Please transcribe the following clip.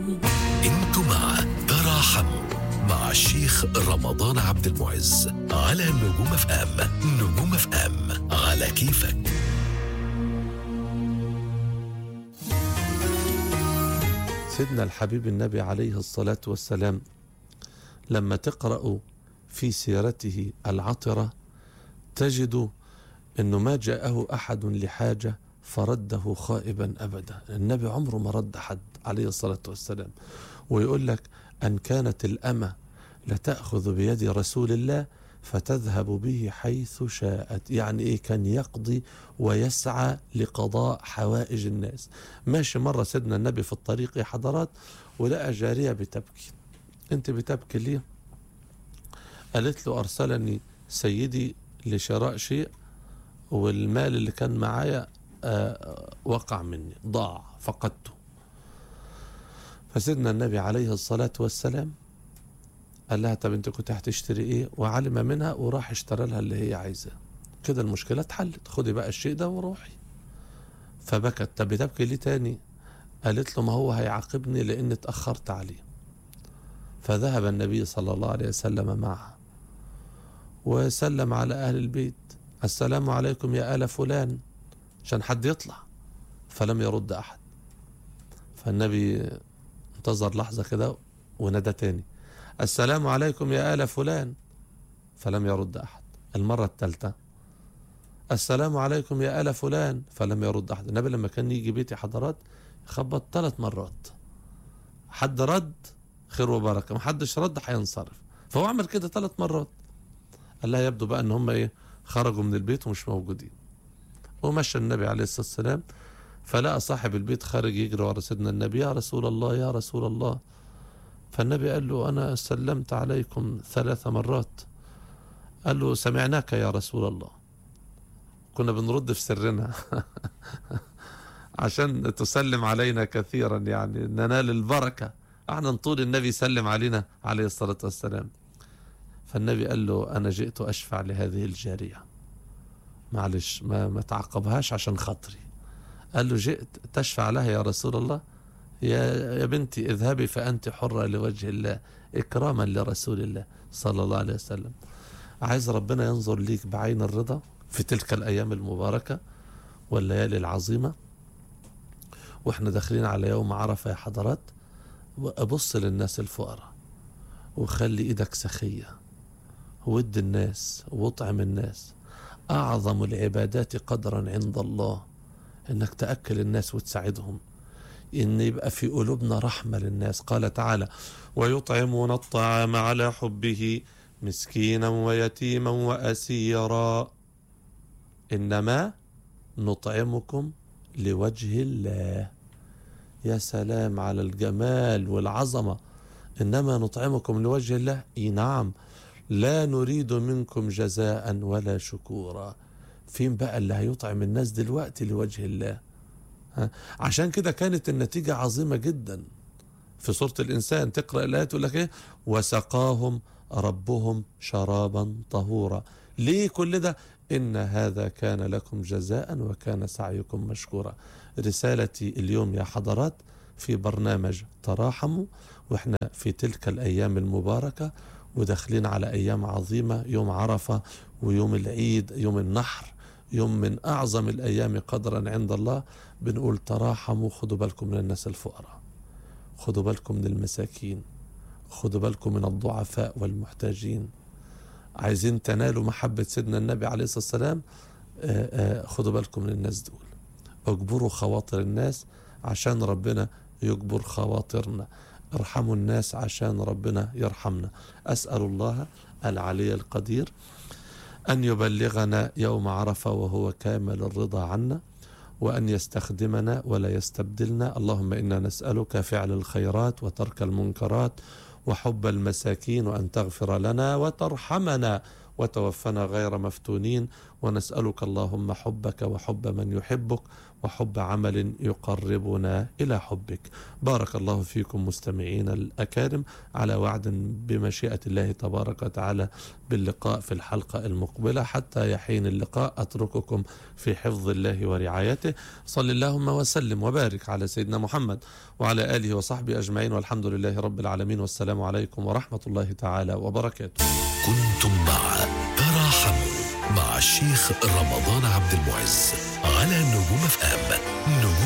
انتم مع تراحموا مع الشيخ رمضان عبد المعز على نجوم اف ام نجوم اف ام على كيفك سيدنا الحبيب النبي عليه الصلاة والسلام لما تقرأ في سيرته العطرة تجد أنه ما جاءه أحد لحاجة فرده خائبا أبدا النبي عمره ما رد حد عليه الصلاة والسلام ويقول لك أن كانت الأمة لتأخذ بيد رسول الله فتذهب به حيث شاءت يعني إيه كان يقضي ويسعى لقضاء حوائج الناس ماشي مرة سيدنا النبي في الطريق يا حضرات ولقى جارية بتبكي انت بتبكي ليه قالت له أرسلني سيدي لشراء شيء والمال اللي كان معايا آه، وقع مني ضاع فقدته فسيدنا النبي عليه الصلاة والسلام قال لها طب انت كنت هتشتري ايه وعلم منها وراح اشترى لها اللي هي عايزاه كده المشكلة اتحلت خدي بقى الشيء ده وروحي فبكت طب بتبكي ليه تاني قالت له ما هو هيعاقبني لان اتأخرت عليه فذهب النبي صلى الله عليه وسلم معها وسلم على أهل البيت السلام عليكم يا آل فلان عشان حد يطلع فلم يرد أحد فالنبي انتظر لحظة كده ونادى تاني السلام عليكم يا آل فلان فلم يرد أحد المرة الثالثة السلام عليكم يا آل فلان فلم يرد أحد النبي لما كان يجي بيتي حضرات خبط ثلاث مرات حد رد خير وبركة ما حدش رد هينصرف فهو عمل كده ثلاث مرات قال لها يبدو بقى ان هم ايه خرجوا من البيت ومش موجودين ومشى النبي عليه الصلاة والسلام فلقى صاحب البيت خارج يجري ورا سيدنا النبي يا رسول الله يا رسول الله فالنبي قال له أنا سلمت عليكم ثلاث مرات قال له سمعناك يا رسول الله كنا بنرد في سرنا عشان تسلم علينا كثيرا يعني ننال البركة احنا نطول النبي يسلم علينا عليه الصلاة والسلام فالنبي قال له أنا جئت أشفع لهذه الجارية معلش ما, ما تعقبهاش عشان خاطري قال له جئت تشفع لها يا رسول الله يا يا بنتي اذهبي فأنت حرة لوجه الله إكراما لرسول الله صلى الله عليه وسلم عايز ربنا ينظر ليك بعين الرضا في تلك الأيام المباركة والليالي العظيمة واحنا داخلين على يوم عرفة يا حضرات أبص للناس الفقراء وخلي إيدك سخية ود الناس واطعم الناس أعظم العبادات قدرا عند الله إنك تأكل الناس وتساعدهم إن يبقى في قلوبنا رحمة للناس قال تعالى ويطعمون الطعام على حبه مسكينا ويتيما وأسيرا إنما نطعمكم لوجه الله يا سلام على الجمال والعظمة إنما نطعمكم لوجه الله إي نعم لا نريد منكم جزاء ولا شكورا فين بقى اللي هيطعم الناس دلوقتي لوجه الله ها؟ عشان كده كانت النتيجة عظيمة جدا في سورة الإنسان تقرأ الآيات تقول لك إيه وسقاهم ربهم شرابا طهورا ليه كل ده إن هذا كان لكم جزاء وكان سعيكم مشكورا رسالتي اليوم يا حضرات في برنامج تراحموا واحنا في تلك الأيام المباركة وداخلين على أيام عظيمة يوم عرفة ويوم العيد يوم النحر يوم من أعظم الأيام قدرا عند الله بنقول تراحموا خدوا بالكم من الناس الفقراء خدوا بالكم من المساكين خدوا بالكم من الضعفاء والمحتاجين عايزين تنالوا محبة سيدنا النبي عليه الصلاة والسلام آه، آه، خدوا بالكم من الناس دول اجبروا خواطر الناس عشان ربنا يجبر خواطرنا ارحموا الناس عشان ربنا يرحمنا أسأل الله العلي القدير أن يبلغنا يوم عرفة وهو كامل الرضا عنا وأن يستخدمنا ولا يستبدلنا اللهم إنا نسألك فعل الخيرات وترك المنكرات وحب المساكين وأن تغفر لنا وترحمنا وتوفنا غير مفتونين ونسألك اللهم حبك وحب من يحبك وحب عمل يقربنا إلى حبك بارك الله فيكم مستمعين الأكارم على وعد بمشيئة الله تبارك وتعالى باللقاء في الحلقة المقبلة حتى يحين اللقاء أترككم في حفظ الله ورعايته صل اللهم وسلم وبارك على سيدنا محمد وعلى آله وصحبه أجمعين والحمد لله رب العالمين والسلام عليكم ورحمة الله تعالى وبركاته كنتم مع تراحموا مع الشيخ رمضان عبد المعز على نجوم اف ام نجوم